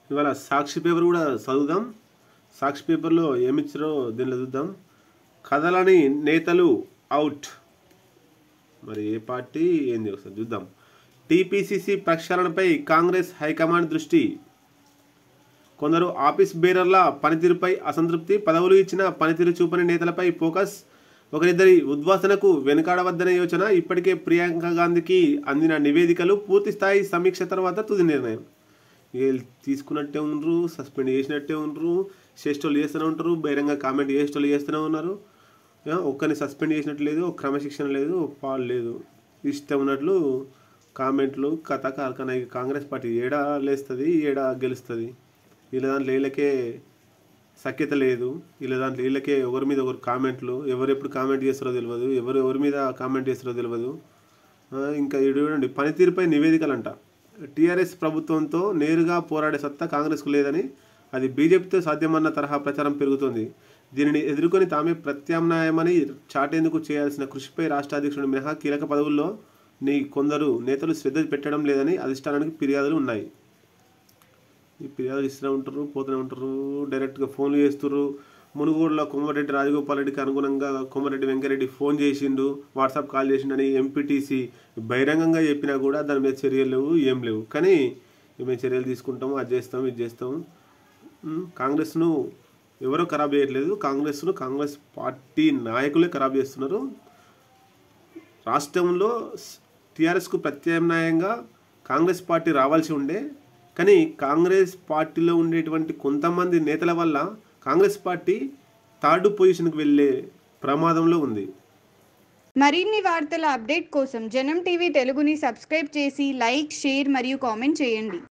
ఇవాళ సాక్షి పేపర్ కూడా చదువుదాం సాక్షి పేపర్లో ఏమిచ్చారో దీనిలో చూద్దాం కథలని నేతలు అవుట్ మరి ఏ పార్టీ ఏంది ఒకసారి చూద్దాం టీపీసీసీ ప్రక్షాళనపై కాంగ్రెస్ హైకమాండ్ దృష్టి కొందరు ఆఫీస్ బేరర్ల పనితీరుపై అసంతృప్తి పదవులు ఇచ్చిన పనితీరు చూపని నేతలపై ఫోకస్ ఒకరిద్దరి ఉద్వాసనకు వెనుకాడవద్దనే యోచన ఇప్పటికే ప్రియాంక గాంధీకి అందిన నివేదికలు పూర్తి స్థాయి సమీక్ష తర్వాత తుది నిర్ణయం వీళ్ళు తీసుకున్నట్టే ఉండరు సస్పెండ్ చేసినట్టే ఉండరు చేసేటోళ్ళు చేస్తూనే ఉంటారు బహిరంగ కామెంట్ చేసేటోళ్ళు చేస్తూనే ఉన్నారు ఆ, ఒక్కరిని సస్పెండ్ చేసినట్టు లేదు ఒక క్రమశిక్షణ లేదు ఒక పాలు లేదు ఇష్టం ఉన్నట్లు కామెంట్లు కథ కార్ఖాన ఇక కాంగ్రెస్ పార్టీ ఏడా లేస్తుంది ఏడా గెలుస్తుంది వీళ్ళ దాంట్లో వీళ్ళకే సఖ్యత లేదు వీళ్ళ దాంట్లో వీళ్ళకే ఎవరి మీద ఒకరు కామెంట్లు ఎవరు ఎప్పుడు కామెంట్ చేస్తారో తెలియదు ఎవరు ఎవరి మీద కామెంట్ చేస్తారో తెలియదు ఆ, ఇంకా ఈడు చూడండి పనితీరుపై నివేదికలంట టీఆర్ఎస్ ప్రభుత్వంతో నేరుగా పోరాడే సత్తా కాంగ్రెస్కు లేదని అది బీజేపీతో సాధ్యమన్న తరహా ప్రచారం పెరుగుతోంది దీనిని ఎదుర్కొని తామే ప్రత్యామ్నాయమని చాటేందుకు చేయాల్సిన కృషిపై రాష్ట్ర అధ్యక్షుడు మినహా కీలక పదవుల్లో నీ కొందరు నేతలు శ్రద్ధ పెట్టడం లేదని అధిష్టానానికి ఫిర్యాదులు ఉన్నాయి ఈ ఫిర్యాదులు ఇస్తూనే ఉంటారు పోతూనే ఉంటారు డైరెక్ట్గా ఫోన్లు చేస్తుర్రు మునుగోడులో కొమ్మరెడ్డి రాజగోపాల్ రెడ్డికి అనుగుణంగా కొమ్మరెడ్డి వెంకరెడ్డి ఫోన్ చేసిండు వాట్సాప్ కాల్ చేసిండని ఎంపీటీసీ బహిరంగంగా చెప్పినా కూడా దాని మీద చర్యలు లేవు ఏం లేవు కానీ మేము చర్యలు తీసుకుంటాము అది చేస్తాము ఇది చేస్తాము ఉమ్, కాంగ్రెస్ను ఎవరో ఖరాబ్ చేయట్లేదు కాంగ్రెస్ను కాంగ్రెస్ పార్టీ నాయకులే ఖరాబ్ చేస్తున్నారు రాష్ట్రంలో టీఆర్ఎస్కు ప్రత్యామ్నాయంగా కాంగ్రెస్ పార్టీ రావాల్సి ఉండే కానీ కాంగ్రెస్ పార్టీలో ఉండేటువంటి కొంతమంది నేతల వల్ల కాంగ్రెస్ పార్టీ థర్డ్ పొజిషన్కి వెళ్ళే ప్రమాదంలో ఉంది మరిన్ని వార్తల అప్డేట్ కోసం జనం టీవీ తెలుగుని సబ్స్క్రైబ్ చేసి లైక్ షేర్ మరియు కామెంట్ చేయండి